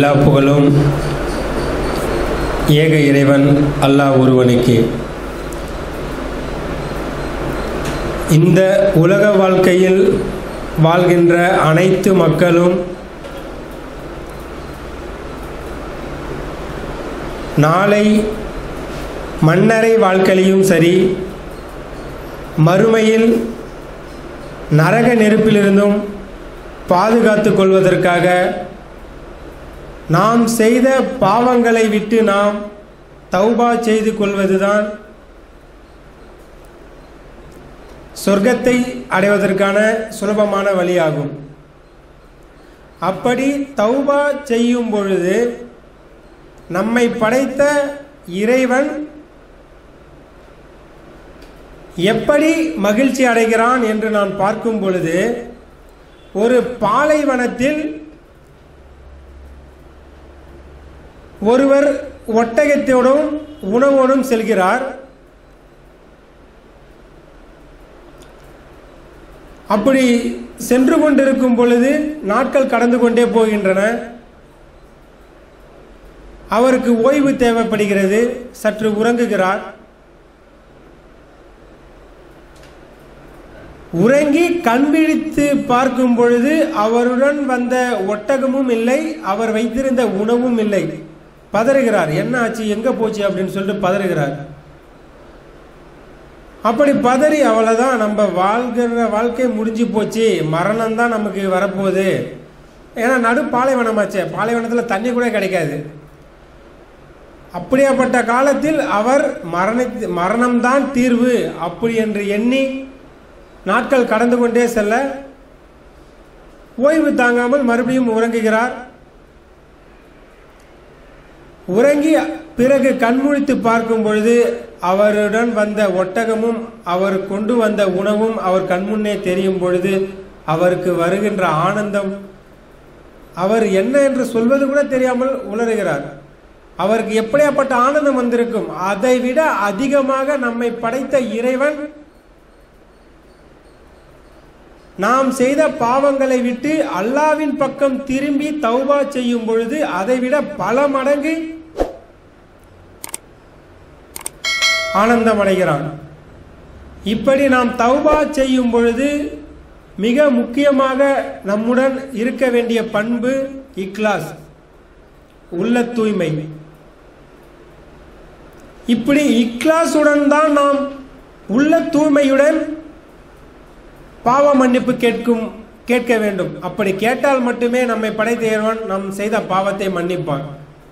எல்லா புகழும் ஏக இறைவன் அல்லாஹ் ஒருவனுக்கே இந்த உலக வாழ்க்கையில் வாழ்கின்ற அனைத்து மக்களும் நாளை மன்னரை வாழ்க்கையிலும் சரி மறுமையில் நரக நெருப்பிலிருந்தும் பாதுகாத்து கொள்வதற்காக நாம் செய்த பாவங்களை விட்டு நாம் தௌபா செய்து கொள்வதுதான் சொர்க்கத்தை அடைவதற்கான சுலபமான வழியாகும் அப்படி தௌபா செய்யும் பொழுது நம்மை படைத்த இறைவன் எப்படி மகிழ்ச்சி அடைகிறான் என்று நான் பார்க்கும் பொழுது ஒரு பாலைவனத்தில் ஒருவர் ஒட்டகத்தோடும் உணவோடும் செல்கிறார் அப்படி சென்று கொண்டிருக்கும் பொழுது நாட்கள் கடந்து கொண்டே போகின்றன அவருக்கு ஓய்வு தேவைப்படுகிறது சற்று உறங்குகிறார் உறங்கி கண் விழித்து பார்க்கும் பொழுது அவருடன் வந்த ஒட்டகமும் இல்லை அவர் வைத்திருந்த உணவும் இல்லை பதறுகிறார் என்ன ஆச்சு எங்க போச்சு அப்படின்னு சொல்லிட்டு பதறுகிறார் அப்படி பதறி அவ்வளோதான் நம்ம வாழ்கிற வாழ்க்கை முடிஞ்சு போச்சு மரணம் தான் நமக்கு வரப்போகுது ஏன்னா நடு பாலைவனமாச்சே பாலைவனத்தில் தண்ணி கூட கிடைக்காது அப்படியாப்பட்ட காலத்தில் அவர் மரண மரணம்தான் தீர்வு அப்படி என்று எண்ணி நாட்கள் கடந்து கொண்டே செல்ல ஓய்வு தாங்காமல் மறுபடியும் உறங்குகிறார் உறங்கி பிறகு கண்முழித்து பார்க்கும் பொழுது அவருடன் வந்த ஒட்டகமும் அவர் கொண்டு வந்த உணவும் அவர் கண்முன்னே தெரியும் பொழுது அவருக்கு வருகின்ற ஆனந்தம் அவர் என்ன என்று சொல்வது கூட தெரியாமல் உளறுகிறார் அவருக்கு எப்படியாப்பட்ட ஆனந்தம் வந்திருக்கும் அதை விட அதிகமாக நம்மை படைத்த இறைவன் நாம் செய்த பாவங்களை விட்டு அல்லாவின் பக்கம் திரும்பி தௌபா செய்யும் பொழுது அதைவிட பல மடங்கு ஆனந்தம் அடைகிறான் இப்படி நாம் தௌபா செய்யும் பொழுது மிக முக்கியமாக நம்முடன் இருக்க வேண்டிய பண்பு இக்லாஸ் உள்ள தூய்மை இப்படி இக்லாசுடன் தான் நாம் உள்ள தூய்மையுடன் பாவ மன்னிப்பு கேட்கும் கேட்க வேண்டும் அப்படி கேட்டால் மட்டுமே நம்மை படைத்த இறைவன் நாம் செய்த பாவத்தை மன்னிப்பான்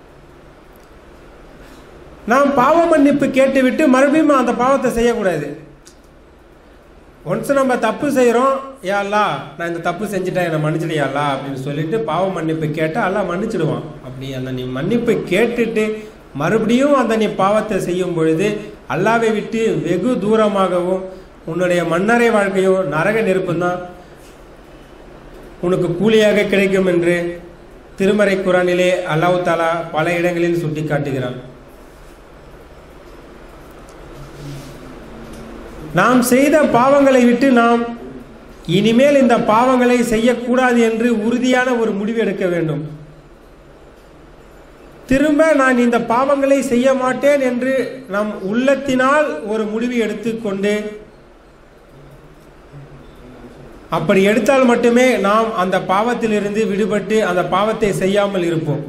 நாம் பாவ மன்னிப்பு கேட்டுவிட்டு மறுபடியும் அந்த பாவத்தை செய்யக்கூடாது ஒன்ஸ் நம்ம தப்பு செய்கிறோம் யாழ்லா நான் இந்த தப்பு செஞ்சுட்டேன் என்னை மன்னிச்சிடியாலா அப்படின்னு சொல்லிட்டு பாவ மன்னிப்பு கேட்டால் எல்லாம் மன்னிச்சிடுவான் அப்படி அந்த நீ மன்னிப்பு கேட்டுட்டு மறுபடியும் அந்த நீ பாவத்தை செய்யும் பொழுது அல்லாவை விட்டு வெகு தூரமாகவும் உன்னுடைய மன்னரை வாழ்க்கையும் நரக நெருப்பும் தான் உனக்கு கூலியாக கிடைக்கும் என்று திருமறை குரானிலே அல்லாஹ் தாலா பல இடங்களில் சுட்டி காட்டுகிறான் நாம் செய்த பாவங்களை விட்டு நாம் இனிமேல் இந்த பாவங்களை செய்யக்கூடாது என்று உறுதியான ஒரு முடிவு எடுக்க வேண்டும் திரும்ப நான் இந்த பாவங்களை செய்ய மாட்டேன் என்று நம் உள்ளத்தினால் ஒரு முடிவு எடுத்துக்கொண்டு அப்படி எடுத்தால் மட்டுமே நாம் அந்த பாவத்திலிருந்து விடுபட்டு அந்த பாவத்தை செய்யாமல் இருப்போம்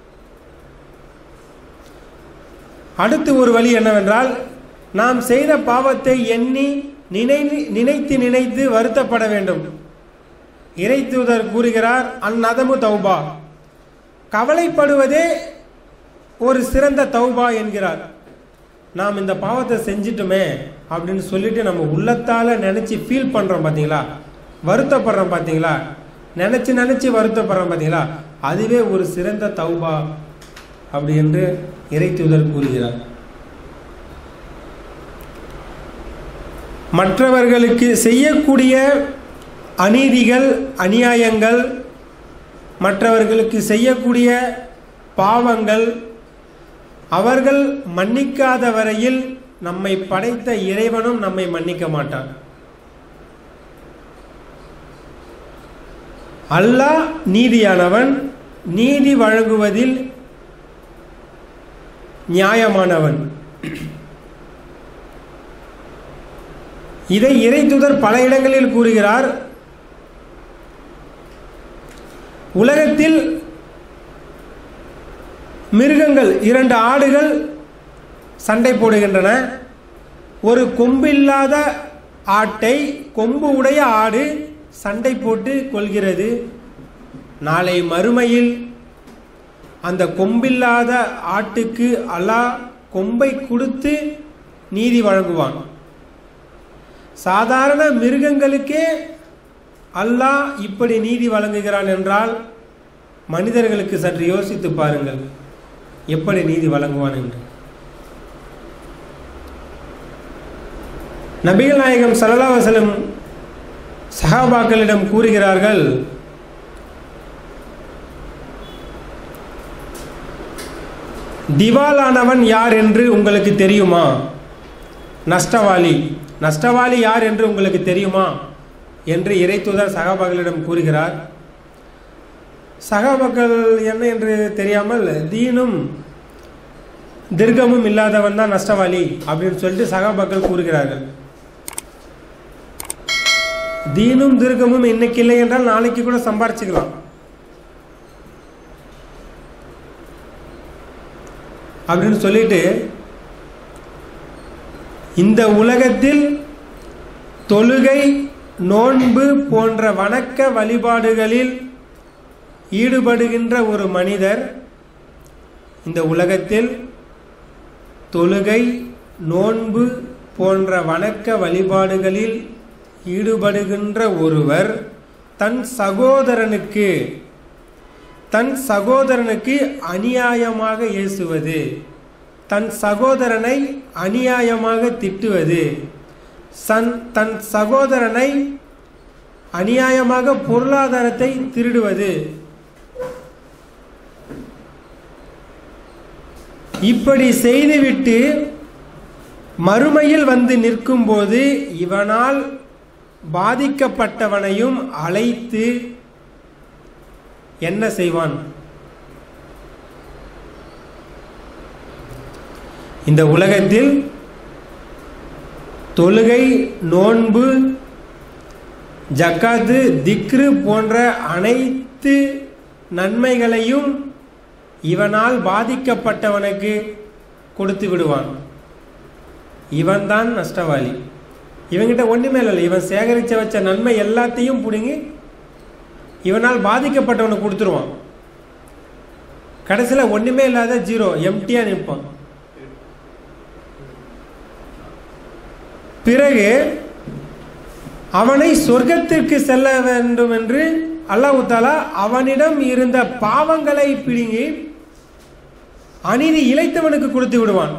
அடுத்து ஒரு வழி என்னவென்றால் நாம் செய்த பாவத்தை எண்ணி நினை நினைத்து நினைத்து வருத்தப்பட வேண்டும் இறை தூதர் கூறுகிறார் அந்நதமு தௌபா கவலைப்படுவதே ஒரு சிறந்த தௌபா என்கிறார் நாம் இந்த பாவத்தை செஞ்சிட்டோமே அப்படின்னு சொல்லிட்டு நம்ம உள்ளத்தால நினைச்சு ஃபீல் பண்றோம் பார்த்தீங்களா வருத்தப்படுறோம் பார்த்தீங்களா நினைச்சு நினைச்சு வருத்தப்படுறோம் பார்த்தீங்களா அதுவே ஒரு சிறந்த தௌபா அப்படி என்று இறை தூதர் கூறுகிறார் மற்றவர்களுக்கு செய்யக்கூடிய அநீதிகள் அநியாயங்கள் மற்றவர்களுக்கு செய்யக்கூடிய பாவங்கள் அவர்கள் மன்னிக்காத வரையில் நம்மை படைத்த இறைவனும் நம்மை மன்னிக்க மாட்டான் அல்லாஹ் நீதியானவன் நீதி வழங்குவதில் நியாயமானவன் இதை இறைத்துதர் பல இடங்களில் கூறுகிறார் உலகத்தில் மிருகங்கள் இரண்டு ஆடுகள் சண்டை போடுகின்றன ஒரு கொம்பில்லாத ஆட்டை கொம்பு உடைய ஆடு சண்டை போட்டு கொள்கிறது நாளை மறுமையில் அந்த கொம்பில்லாத ஆட்டுக்கு அல்லாஹ் கொம்பை கொடுத்து நீதி வழங்குவான் சாதாரண மிருகங்களுக்கே அல்லாஹ் இப்படி நீதி வழங்குகிறான் என்றால் மனிதர்களுக்கு சற்று யோசித்து பாருங்கள் எப்படி நீதி வழங்குவான் என்று நபிகள் நாயகம் சல்லா வசலம் சஹாபாக்களிடம் கூறுகிறார்கள் திவாலானவன் யார் என்று உங்களுக்கு தெரியுமா நஷ்டவாளி நஷ்டவாளி யார் என்று உங்களுக்கு தெரியுமா என்று இறைத்துதர் சகாபாக்களிடம் கூறுகிறார் சகாபாக்கள் என்ன என்று தெரியாமல் தீனும் திருகமும் இல்லாதவன் தான் நஷ்டவாளி அப்படின்னு சொல்லிட்டு சகாபாக்கள் கூறுகிறார்கள் தீனும் திருகமும் இன்னைக்கு இல்லை என்றால் நாளைக்கு கூட சம்பாரிச்சுக்கலாம் அப்படின்னு சொல்லிட்டு இந்த உலகத்தில் தொழுகை நோன்பு போன்ற வணக்க வழிபாடுகளில் ஈடுபடுகின்ற ஒரு மனிதர் இந்த உலகத்தில் தொழுகை நோன்பு போன்ற வணக்க வழிபாடுகளில் ஈடுபடுகின்ற ஒருவர் தன் சகோதரனுக்கு தன் சகோதரனுக்கு அநியாயமாக ஏசுவது தன் சகோதரனை அநியாயமாக திட்டுவது சன் தன் சகோதரனை அநியாயமாக பொருளாதாரத்தை திருடுவது இப்படி செய்துவிட்டு மறுமையில் வந்து நிற்கும்போது இவனால் பாதிக்கப்பட்டவனையும் அழைத்து என்ன செய்வான் இந்த உலகத்தில் தொழுகை நோன்பு ஜக்காத்து திக்ரு போன்ற அனைத்து நன்மைகளையும் இவனால் பாதிக்கப்பட்டவனுக்கு கொடுத்து விடுவான் இவன்தான் நஷ்டவாளி இவன்கிட்ட ஒன்றுமே இல்லை இவன் சேகரித்து வச்ச நன்மை எல்லாத்தையும் பிடுங்கி இவனால் பாதிக்கப்பட்டவனுக்கு கொடுத்துருவான் கடைசியில் ஒன்றுமே இல்லாத ஜீரோ எம்டியாக நிற்பான் பிறகு அவனை சொர்க்கத்திற்கு செல்ல வேண்டும் என்று அல்லாஹு தாலா அவனிடம் இருந்த பாவங்களை பிடுங்கி அநீதி இழைத்தவனுக்கு கொடுத்து விடுவான்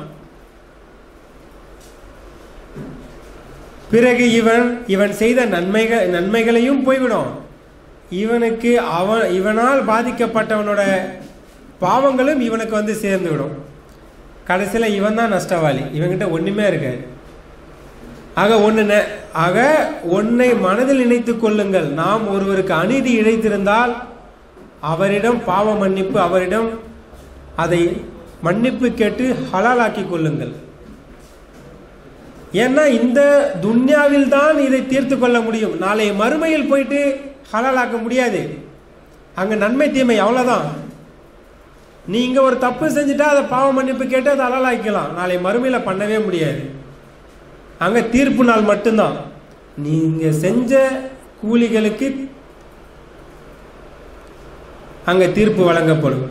பிறகு இவன் இவன் செய்த நன்மைகள் நன்மைகளையும் போய்விடும் இவனுக்கு அவன் இவனால் பாதிக்கப்பட்டவனோட பாவங்களும் இவனுக்கு வந்து சேர்ந்து விடும் கடைசியில் இவன் தான் நஷ்டவாளி இவன்கிட்ட ஒன்றுமே இருக்காது ஆக ஒன்று ஆக ஒன்னை மனதில் நினைத்து கொள்ளுங்கள் நாம் ஒருவருக்கு அநீதி இழைத்திருந்தால் அவரிடம் பாவ மன்னிப்பு அவரிடம் அதை மன்னிப்பு கேட்டு ஹலாலாக்கி கொள்ளுங்கள் ஏன்னா இந்த துன்யாவில் தான் இதை தீர்த்து கொள்ள முடியும் நாளை மறுமையில் போயிட்டு ஹலாலாக்க முடியாது அங்கே நன்மை தீமை அவ்வளோதான் நீ இங்கே ஒரு தப்பு செஞ்சுட்டா அதை பாவ மன்னிப்பு கேட்டு அதை ஹலாலாக்கலாம் நாளை மறுமையில் பண்ணவே முடியாது அங்கே தீர்ப்பு நாள் மட்டும்தான் நீங்கள் செஞ்ச கூலிகளுக்கு அங்கே தீர்ப்பு வழங்கப்படும்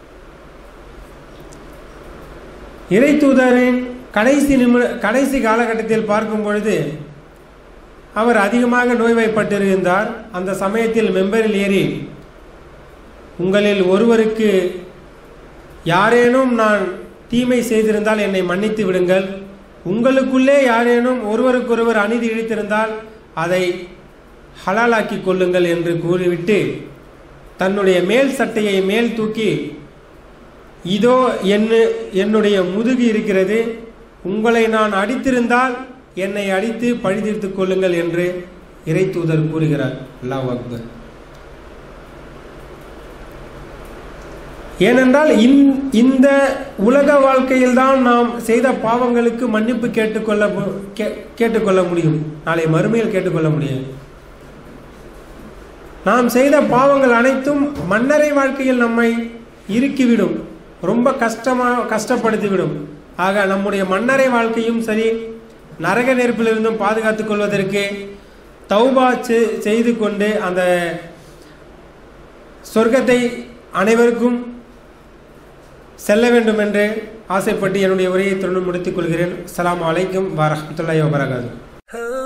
இறை தூதரின் கடைசி நிமிட கடைசி காலகட்டத்தில் பார்க்கும் பொழுது அவர் அதிகமாக நோய்வாய்ப்பட்டிருந்தார் அந்த சமயத்தில் மெம்பரில் ஏறி உங்களில் ஒருவருக்கு யாரேனும் நான் தீமை செய்திருந்தால் என்னை மன்னித்து விடுங்கள் உங்களுக்குள்ளே யாரேனும் ஒருவருக்கொருவர் அநீதி இழைத்திருந்தால் அதை ஹலாலாக்கி கொள்ளுங்கள் என்று கூறிவிட்டு தன்னுடைய மேல் சட்டையை மேல் தூக்கி இதோ என்ன என்னுடைய முதுகு இருக்கிறது உங்களை நான் அடித்திருந்தால் என்னை அடித்து பழிதீர்த்துக் கொள்ளுங்கள் என்று இறை தூதர் கூறுகிறார் அல்லாஹ் அக்பர் ஏனென்றால் இந்- இந்த உலக வாழ்க்கையில் தான் நாம் செய்த பாவங்களுக்கு மன்னிப்பு கேட்டுக்கொள்ள மு- கே- கேட்டுக்கொள்ள முடியும் நாளை மறுமையில் கேட்டுக்கொள்ள முடியாது நாம் செய்த பாவங்கள் அனைத்தும் மன்னரை வாழ்க்கையில் நம்மை இறுக்கிவிடும் ரொம்ப கஷ்டமா கஷ்டப்படுத்திவிடும் ஆக நம்முடைய மன்னரை வாழ்க்கையும் சரி நரக நெருப்பிலிருந்தும் பாதுகாத்துக் கொள்வதற்கு தௌபா செ- செய்து கொண்டு அந்த சொர்க்கத்தை அனைவருக்கும் செல்ல வேண்டும் என்று ஆசைப்பட்டு என்னுடைய உரையை தொடர்ந்து முடித்துக் கொள்கிறேன் அஸ்ஸலாமு அலைக்கும் வரஹ்மத்துல்லாஹி வபரகாத்துஹு